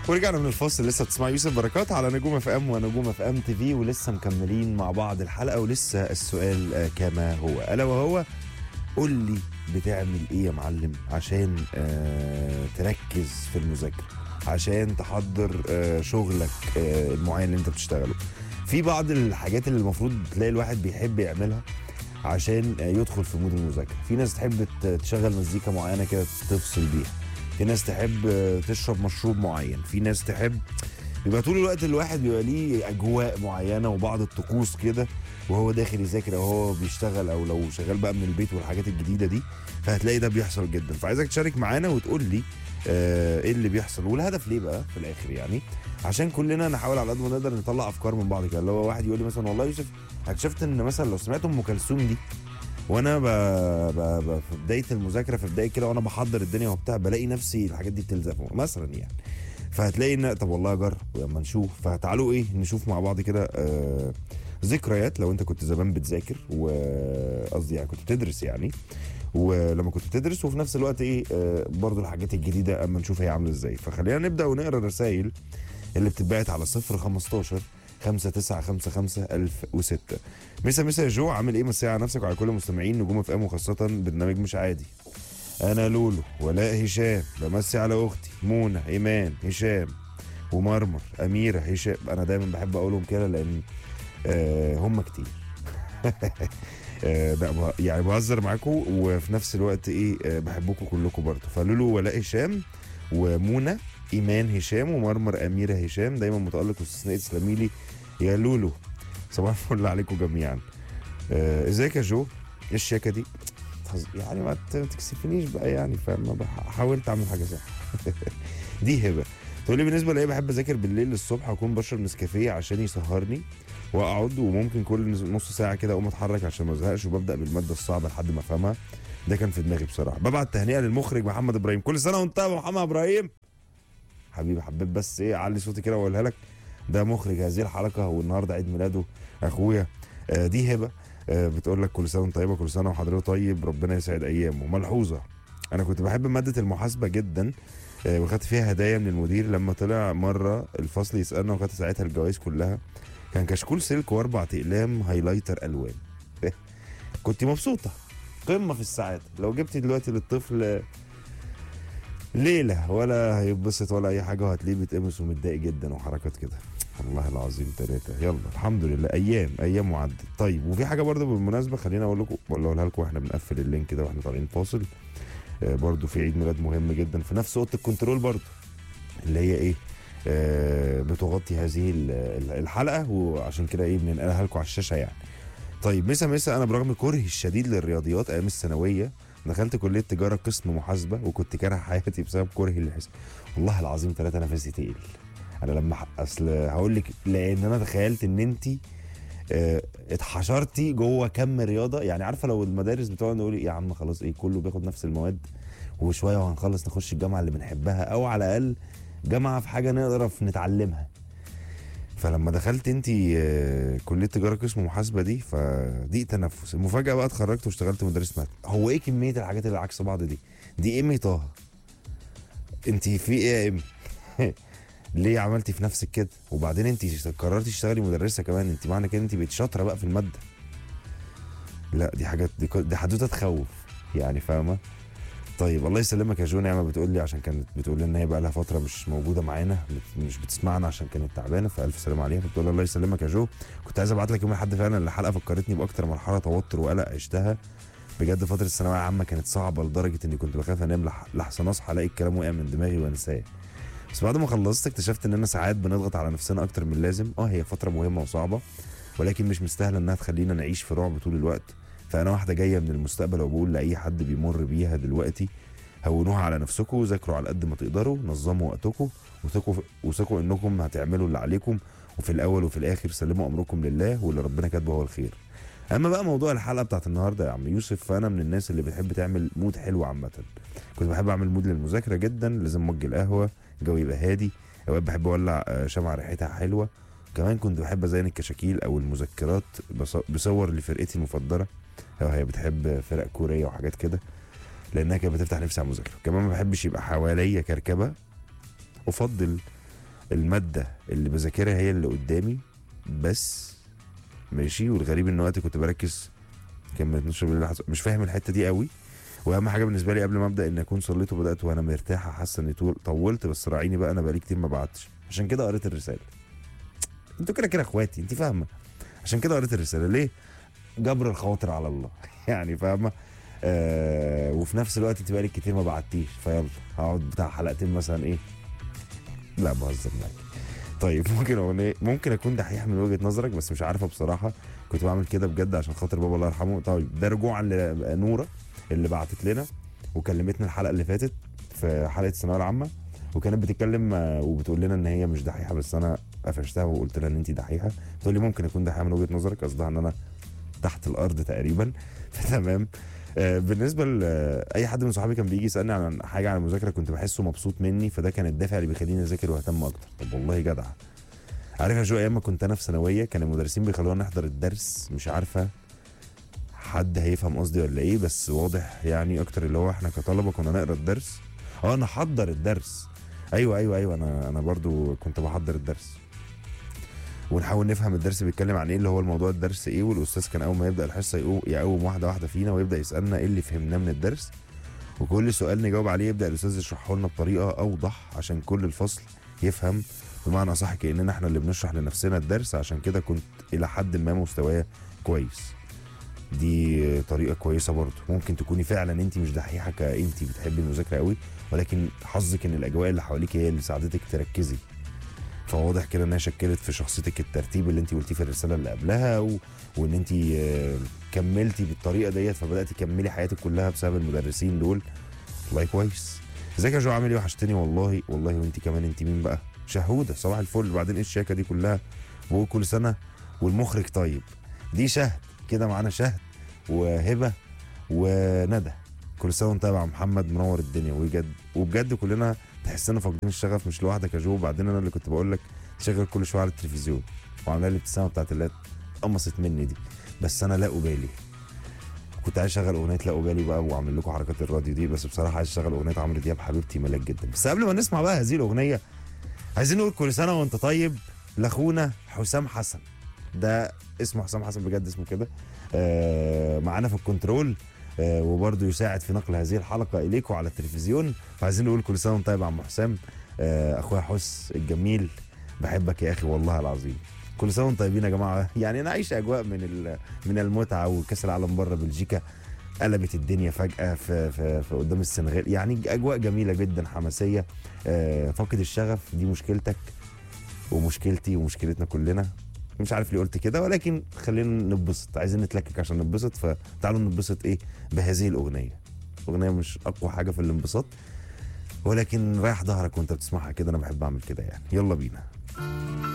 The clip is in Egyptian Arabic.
ورجعنا من الفاصل لسه بتسمع يوسف بركات على نجوم اف ام ونجوم اف ام تي في ولسه مكملين مع بعض الحلقه ولسه السؤال آه، كما هو الا وهو قول لي بتعمل ايه يا معلم عشان آه تركز في المذاكره عشان تحضر آه شغلك آه المعين اللي انت بتشتغله في بعض الحاجات اللي المفروض تلاقي الواحد بيحب يعملها عشان آه، يدخل في مود المذاكره في ناس تحب ت- تشغل مزيكا معينه كده تفصل بيها في ناس تحب آه، تشرب مشروب معين في ناس تحب بيبقى طول الوقت الواحد بيبقى ليه اجواء معينه وبعض الطقوس كده وهو داخل يذاكر او هو بيشتغل او لو شغال بقى من البيت والحاجات الجديده دي فهتلاقي ده بيحصل جدا فعايزك تشارك معانا وتقول لي آه، ايه اللي بيحصل والهدف ليه بقى في الاخر يعني عشان كلنا نحاول على قد ما نقدر نطلع افكار من بعض كده اللي هو واحد يقول لي مثلا والله يوسف اكتشفت ان مثلا لو سمعت ام كلثوم دي وانا ب... ب... ب... في بدايه المذاكره في بدايه كده وانا بحضر الدنيا وبتاع بلاقي نفسي الحاجات دي بتلزق مثلا يعني فهتلاقي ان طب والله اجرب لما نشوف فتعالوا ايه نشوف مع بعض كده آه ذكريات لو انت كنت زمان بتذاكر وقصدي يعني كنت بتدرس يعني ولما كنت بتدرس وفي نفس الوقت ايه آه برضو الحاجات الجديده اما نشوف هي عامله ازاي فخلينا نبدا ونقرا الرسائل اللي بتتبعت على 0 15 5 9 5 5 1006 مسا مسا يا جو عامل ايه مساء على نفسك وعلى كل المستمعين نجوم اف ام وخاصه برنامج مش عادي انا لولو ولاء هشام بمسي على اختي منى ايمان هشام ومرمر اميره هشام انا دايما بحب اقولهم كده لان آه هم كتير آه لا بها- يعني بهزر معاكم وفي نفس الوقت ايه آه بحبكم كلكم برضه فلولو ولاء هشام ومنى ايمان هشام ومرمر اميره هشام دايما متالق واستثنائي تسلمي لي يا لولو صباح الفل عليكم جميعا آه، ازيك يا جو ايه الشياكه دي تهز- يعني ما ت- ما تكسفنيش بقى يعني فاهم بح- حاولت اعمل حاجه صح دي هبه تقول لي بالنسبه لي بحب اذاكر بالليل للصبح اكون بشرب نسكافيه عشان يسهرني واقعد وممكن كل نص- نص ساعه كده اقوم اتحرك عشان ما ازهقش وببدا بالماده الصعبه لحد ما افهمها ده كان في دماغي بصراحه ببعت تهنئه للمخرج محمد ابراهيم كل سنه وانت طيب يا محمد ابراهيم حبيبي حبيت بس ايه اعلي صوتي كده واقولها لك ده مخرج هذه الحلقه والنهارده عيد ميلاده اخويا آه دي هبه آه بتقول لك كل سنه وانت طيبه كل سنه وحضرتك طيب ربنا يسعد ايامه ملحوظه انا كنت بحب ماده المحاسبه جدا آه وخدت فيها هدايا من المدير لما طلع مره الفصل يسالنا وخدت ساعتها الجوائز كلها كان كشكول سلك واربع اقلام هايلايتر الوان كنت مبسوطه قمه في السعاده لو جبت دلوقتي للطفل ليله ولا هيتبسط ولا اي حاجه وهتلاقيه بيتقمص ومتضايق جدا وحركات كده والله العظيم ثلاثة يلا الحمد لله أيام أيام وعدت طيب وفي حاجة برضه بالمناسبة خلينا أقول لكم ولا أقولها لكم واحنا بنقفل اللينك ده واحنا طالعين فاصل آه برضه في عيد ميلاد مهم جدا في نفس أوضة الكنترول برضه اللي هي إيه آه بتغطي هذه ال- ال- الحلقة وعشان كده إيه بننقلها لكم على الشاشة يعني طيب مسا مسا أنا برغم كرهي الشديد للرياضيات أيام الثانوية دخلت كلية تجارة قسم محاسبة وكنت كاره حياتي بسبب كرهي للحساب والله العظيم ثلاثة نفسي تقيل انا لما ح- اصل هقول لك لان انا تخيلت ان انت اه اتحشرتي جوه كم رياضه يعني عارفه لو المدارس بتقعد نقول يا عم خلاص ايه كله بياخد نفس المواد وشويه وهنخلص نخش الجامعه اللي بنحبها او على الاقل جامعه في حاجه نعرف نتعلمها فلما دخلت انت اه كليه تجاره قسم محاسبه دي فدي تنفس المفاجاه بقى اتخرجت واشتغلت مدرس مات هو ايه كميه الحاجات اللي عكس بعض دي دي ايمي طه انت في ايه يا ايمي ليه عملتي في نفسك كده وبعدين انت قررتي تشتغلي مدرسه كمان انت معنى كده انت بقيت شاطره بقى في الماده لا دي حاجات دي, كو- دي حدوته تخوف يعني فاهمه طيب الله يسلمك يا جو نعمه بتقول لي عشان كانت بتقول لي ان هي بقى لها فتره مش موجوده معانا بت- مش بتسمعنا عشان كانت تعبانه فالف سلام عليها بتقول لي الله يسلمك يا جو كنت عايز ابعت لك يوم الاحد فعلا الحلقه فكرتني باكتر مرحله توتر وقلق عشتها بجد فتره الثانويه العامه كانت صعبه لدرجه اني كنت بخاف انام لح- لحسن اصحى الاقي الكلام وقع من دماغي وانساه بس بعد ما خلصت اكتشفت اننا ساعات بنضغط على نفسنا اكتر من اللازم اه هي فتره مهمه وصعبه ولكن مش مستاهله انها تخلينا نعيش في رعب طول الوقت فانا واحده جايه من المستقبل وبقول لاي حد بيمر بيها دلوقتي هونوها على نفسكم ذاكروا على قد ما تقدروا نظموا وقتكم وثقوا وثقوا انكم هتعملوا اللي عليكم وفي الاول وفي الاخر سلموا امركم لله واللي ربنا كاتبه هو الخير اما بقى موضوع الحلقه بتاعت النهارده يا عم يوسف فانا من الناس اللي بتحب تعمل مود حلو عامه كنت بحب اعمل مود للمذاكره جدا لازم مج القهوه الجو يبقى هادي اوقات بحب اولع آه، شمعة ريحتها حلوه كمان كنت بحب ازين الكشاكيل او المذكرات بص- بصور لفرقتي المفضله أو هي بتحب فرق كوريه وحاجات كده لانها كانت بتفتح نفسي على المذاكره كمان ما بحبش يبقى حواليا كركبه افضل الماده اللي بذاكرها هي اللي قدامي بس ماشي والغريب ان وقتي كنت بركز كان من 12 بالليل لحد- مش فاهم الحته دي قوي واهم حاجه بالنسبه لي قبل ما ابدا ان اكون صليت وبدات وانا مرتاحه حاسه اني طول طولت بس راعيني بقى انا بقالي كتير ما بعتش عشان كده قريت الرساله انتوا كده كده اخواتي انت فاهمه عشان كده قريت الرساله ليه جبر الخواطر على الله يعني فاهمه آه وفي نفس الوقت انت بقالك كتير ما بعتيش فيلا هقعد بتاع حلقتين مثلا ايه لا بهزر معاك طيب ممكن اغنيه ممكن اكون دحيح من وجهه نظرك بس مش عارفه بصراحه كنت بعمل كده بجد عشان خاطر بابا الله يرحمه طيب ده رجوعا لنوره اللي بعتت لنا وكلمتنا الحلقه اللي فاتت في حلقه الثانويه العامه وكانت بتتكلم آه، وبتقول لنا ان هي مش دحيحه بس انا قفشتها وقلت لها ان انت دحيحه بتقول لي ممكن اكون دحيحه من وجهه نظرك قصدها ان انا تحت الارض تقريبا فتمام آه، بالنسبه لاي حد من صحابي كان بيجي يسالني عن حاجه عن المذاكره كنت بحسه مبسوط مني فده كان الدافع اللي بيخليني اذاكر واهتم اكتر طب والله جدع عارف يا جو ايام ما كنت انا في ثانويه كان المدرسين بيخلونا نحضر الدرس مش عارفه حد هيفهم قصدي ولا ايه بس واضح يعني اكتر اللي هو احنا كطلبه كنا نقرا الدرس اه نحضر الدرس ايوه ايوه ايوه انا انا برضو كنت بحضر الدرس ونحاول نفهم الدرس بيتكلم عن ايه اللي هو الموضوع الدرس ايه والاستاذ كان اول ما يبدا الحصه يقوم يقوم واحده واحده فينا ويبدا يسالنا ايه اللي فهمناه من الدرس وكل سؤال نجاوب عليه يبدا الاستاذ يشرحه لنا بطريقه اوضح عشان كل الفصل يفهم بمعنى صح كاننا احنا اللي بنشرح لنفسنا الدرس عشان كده كنت الى حد ما مستوايا كويس دي طريقه كويسه برضه ممكن تكوني فعلا انت مش دحيحه كانت بتحبي المذاكره قوي ولكن حظك ان الاجواء اللي حواليك هي اللي ساعدتك تركزي فواضح كده انها شكلت في شخصيتك الترتيب اللي انت قلتيه في الرساله اللي قبلها و... وان انت آه، كملتي بالطريقه ديت فبداتي تكملي حياتك كلها بسبب المدرسين دول والله كويس ازيك يا جو عامل ايه وحشتني والله والله وانت كمان انت مين بقى شهوده صباح الفل وبعدين ايه الشياكه دي كلها بقول كل سنه والمخرج طيب دي شهد كده معانا شهد وهبه وندى كل سنه وانت طيب يا عم محمد منور الدنيا وبجد وبجد كلنا تحسنا فاقدين الشغف مش لوحدك يا جو وبعدين انا اللي كنت بقول لك شغل كل شويه على التلفزيون وعامله لي الابتسامه بتاعت اللي قمصت مني دي بس انا لا ابالي كنت عايز اشغل اغنيه لا ابالي بقى واعمل لكم حركات الراديو دي بس بصراحه عايز اشغل اغنيه عمرو دياب حبيبتي ملاك جدا بس قبل ما نسمع بقى هذه الاغنيه عايزين نقول كل سنه وانت طيب لاخونا حسام حسن ده اسمه حسام حسن بجد اسمه كده آه معانا في الكنترول آه وبرضه يساعد في نقل هذه الحلقه اليكم على التلفزيون فعايزين نقول كل سنه وانت طيب يا عم حسام آه اخويا حس الجميل بحبك يا اخي والله العظيم كل سنه وانتم طيبين يا جماعه يعني نعيش اجواء من ال- من المتعه وكاس العالم بره بلجيكا قلبت الدنيا فجاه في, في, في قدام السنغال يعني اجواء جميله جدا حماسيه آه فاقد الشغف دي مشكلتك ومشكلتي ومشكلتنا كلنا مش عارف ليه قلت كده ولكن خلينا نتبسط عايزين نتلكك عشان نتبسط فتعالوا نتبسط ايه بهذه الاغنيه اغنيه مش اقوى حاجه في الانبساط ولكن رايح ظهرك وانت بتسمعها كده انا بحب اعمل كده يعني يلا بينا